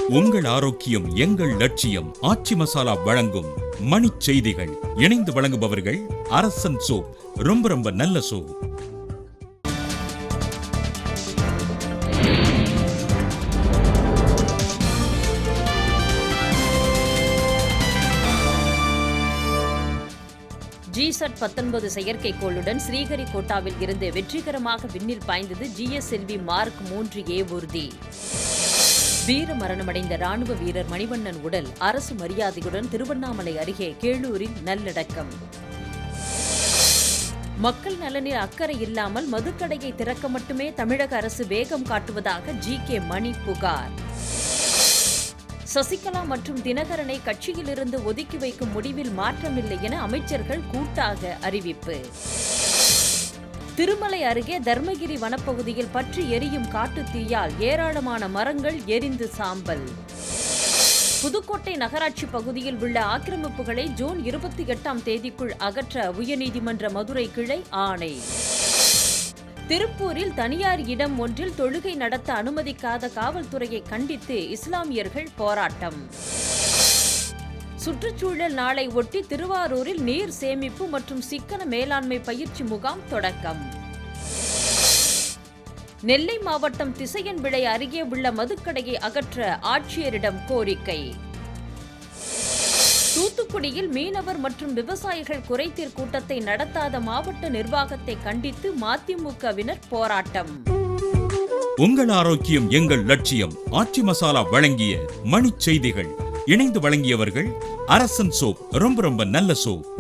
உங்கள் ஆரோக்கியம் எங்கள் லட்சியம் ஆச்சி மசாலா வழங்கும் மணிச் செய்திகள் இணைந்து வழங்குபவர்கள் அரசன் சோப் ரொம்ப ரொம்ப நல்ல சோப் ஜிசட் பத்தொன்பது செயற்கைக்கோளுடன் ஸ்ரீஹரிகோட்டாவில் இருந்து வெற்றிகரமாக விண்ணில் பாய்ந்தது ஜிஎஸ்எல்வி மார்க் மூன்று ஏ ஊர்தி வீர மரணமடைந்த ராணுவ வீரர் மணிவண்ணன் உடல் அரசு மரியாதையுடன் திருவண்ணாமலை அருகே கேளூரில் நல்லடக்கம் மக்கள் நலனில் அக்கறை இல்லாமல் மதுக்கடையை திறக்க மட்டுமே தமிழக அரசு வேகம் காட்டுவதாக ஜி கே மணி புகார் சசிகலா மற்றும் தினகரனை கட்சியிலிருந்து ஒதுக்கி வைக்கும் முடிவில் மாற்றமில்லை என அமைச்சர்கள் கூட்டாக அறிவிப்பு திருமலை அருகே தர்மகிரி வனப்பகுதியில் பற்றி எரியும் காட்டுத் தீயால் ஏராளமான மரங்கள் எரிந்து சாம்பல் புதுக்கோட்டை நகராட்சி பகுதியில் உள்ள ஆக்கிரமிப்புகளை ஜூன் இருபத்தி எட்டாம் தேதிக்குள் அகற்ற உயர்நீதிமன்ற மதுரை கிளை ஆணை திருப்பூரில் தனியார் இடம் ஒன்றில் தொழுகை நடத்த அனுமதிக்காத காவல்துறையை கண்டித்து இஸ்லாமியர்கள் போராட்டம் சுற்றுச்சூழல் நாளை ஒட்டி திருவாரூரில் நீர் சேமிப்பு மற்றும் சிக்கன மேலாண்மை பயிற்சி முகாம் தொடக்கம் நெல்லை மாவட்டம் திசையன்விளை அருகே உள்ள மதுக்கடையை அகற்ற ஆட்சியரிடம் கோரிக்கை தூத்துக்குடியில் மீனவர் மற்றும் விவசாயிகள் குறைதீர் கூட்டத்தை நடத்தாத மாவட்ட நிர்வாகத்தை கண்டித்து மதிமுகவினர் போராட்டம் உங்கள் ஆரோக்கியம் எங்கள் லட்சியம் ஆச்சி மசாலா வழங்கிய மணிச் செய்திகள் இணைந்து வழங்கியவர்கள் அரசன் சோப் ரொம்ப ரொம்ப நல்ல சோப்